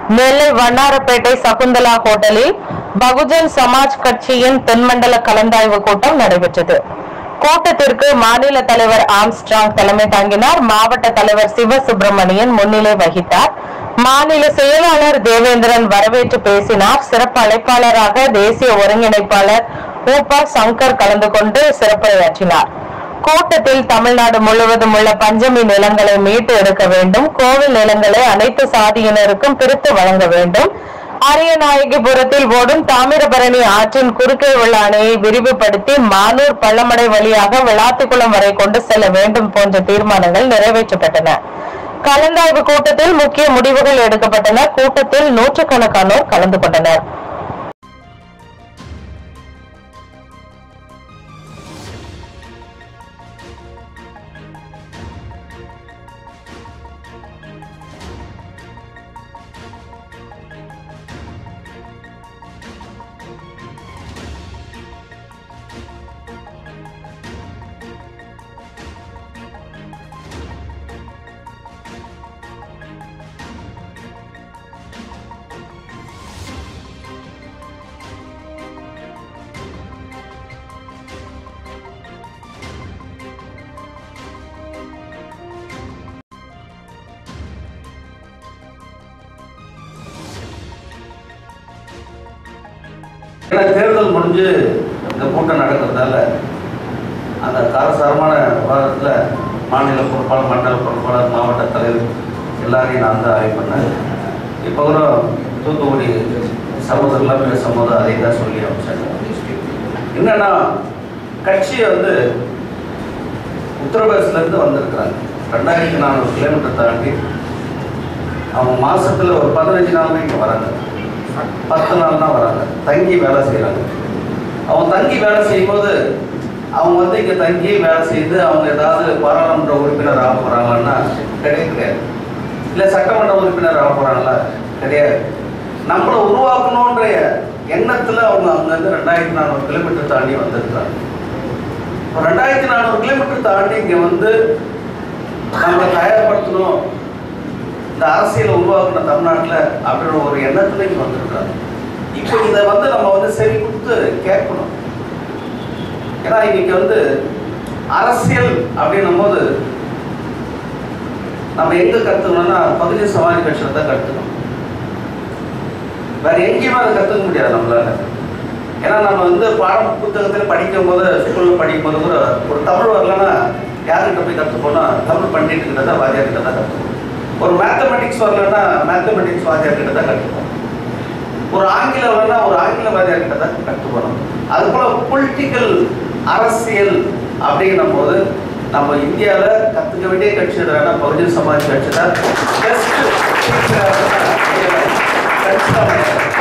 நெல்லை வண்ணாரப்பேட்டை சகுந்தலா ஹோட்டலில் பகுஜன் சமாஜ் கட்சியின் தென்மண்டல கலந்தாய்வு கூட்டம் நடைபெற்றது கூட்டத்திற்கு மாநில தலைவர் ஆம்ஸ்ட்ராங் தலைமை தாங்கினார் மாவட்ட தலைவர் சிவசுப்பிரமணியன் முன்னிலை வகித்தார் மாநில செயலாளர் தேவேந்திரன் வரவேற்று பேசினார் சிறப்பு அழைப்பாளராக தேசிய ஒருங்கிணைப்பாளர் ஊபா சங்கர் கலந்து கொண்டு சிறப்புரையாற்றினார் கூட்டத்தில் தமிழ்நாடு முழுவதும் உள்ள பஞ்சமி நிலங்களை மீட்டு எடுக்க வேண்டும் கோவில் நிலங்களை அனைத்து சாதியினருக்கும் பிரித்து வழங்க வேண்டும் அரியநாயகிபுரத்தில் ஓடும் தாமிரபரணி ஆற்றின் குறுக்கே உள்ள அணையை விரிவுபடுத்தி மானூர் பள்ளமடை வழியாக விளாத்திக்குளம் வரை கொண்டு செல்ல வேண்டும் போன்ற தீர்மானங்கள் நிறைவேற்றப்பட்டன கலந்தாய்வு கூட்டத்தில் முக்கிய முடிவுகள் எடுக்கப்பட்டன கூட்டத்தில் நூற்றுக்கணக்கானோர் கலந்து கொண்டனர் ஏன்னா தேர்தல் முடிஞ்சு இந்த கூட்டம் நடக்கிறதால அந்த காரசாரமான விவாதத்தில் மாநில பொறுப்பாளர் மண்டல பொறுப்பாளர் மாவட்ட தலைவர் எல்லாரையும் நான் தான் ஆய்வு பண்ணேன் இப்போ கூட தூத்துக்குடி சகோதரர்லாம் பேசும்போது அதை தான் சொல்லி அமைச்சாங்க என்னன்னா கட்சி வந்து உத்தரப்பிரதேசலேருந்து வந்திருக்கிறாங்க ரெண்டாயிரத்தி நானூறு கிலோமீட்டர் தாண்டி அவங்க மாசத்துல ஒரு பதினஞ்சு நாள் இங்கே வராங்க பத்து நாள் தான் வராங்க தங்கி வேலை செய்கிறாங்க அவங்க தங்கி வேலை செய்யும்போது அவங்க வந்து இங்கே தங்கி வேலை செய்து அவங்க ஏதாவது பாராளுமன்ற உறுப்பினர் ஆக போகிறாங்களான்னா கிடையாது கிடையாது இல்லை சட்டமன்ற உறுப்பினர் ஆக போகிறாங்களா கிடையாது நம்மளை உருவாக்கணுன்ற எண்ணத்தில் அவங்க அங்கேருந்து ரெண்டாயிரத்தி நானூறு கிலோமீட்டர் தாண்டி வந்திருக்காங்க இப்போ ரெண்டாயிரத்தி நானூறு கிலோமீட்டர் தாண்டி இங்கே வந்து நம்மளை தயார்படுத்தணும் இந்த அரசியலை உருவாக்குன தமிழ்நாட்டில் அப்படின்ற ஒரு எண்ணத்துல இங்கே வந்திருக்காங்க இப்போ இதை வந்து நம்ம வந்து செவி கொடுத்து கேட்கணும் ஏன்னா இன்னைக்கு வந்து அரசியல் அப்படின்னும் போது நம்ம எங்க கத்துக்கணும்னா பகுதி சமாஜ் கட்சியில தான் கத்துக்கணும் வேற எங்கேயுமே அதை கத்துக்க முடியாது நம்மளால ஏன்னா நம்ம வந்து பாடம் புத்தகத்தில் படிக்கும் போது ஸ்கூலில் படிக்கும் போது கூட ஒரு தமிழ் வரலன்னா யார்கிட்ட போய் கற்றுப்போனா தமிழ் பண்டிட்டு கிட்ட தான் வாத்தியார் கிட்ட தான் கற்றுப்போம் ஒரு மேத்தமெட்டிக்ஸ் வரலன்னா மேத்தமெட்டிக்ஸ் வாத்தியார் கிட்ட தான் கற்றுப்போம் ஒரு ஆங்கிலம் வரலன்னா ஒரு ஆங்கில வாத்தியார் கிட்ட தான் கற்றுக்கணும் அது போல பொலிட்டிக்கல் அரசியல் அப்படின்னும் போது நம்ம இந்தியாவில் கற்றுக்க வேண்டிய கட்சி எதுனா பகுஜன் சமாஜ் கட்சி தான் பெஸ்ட் கட்சி தான்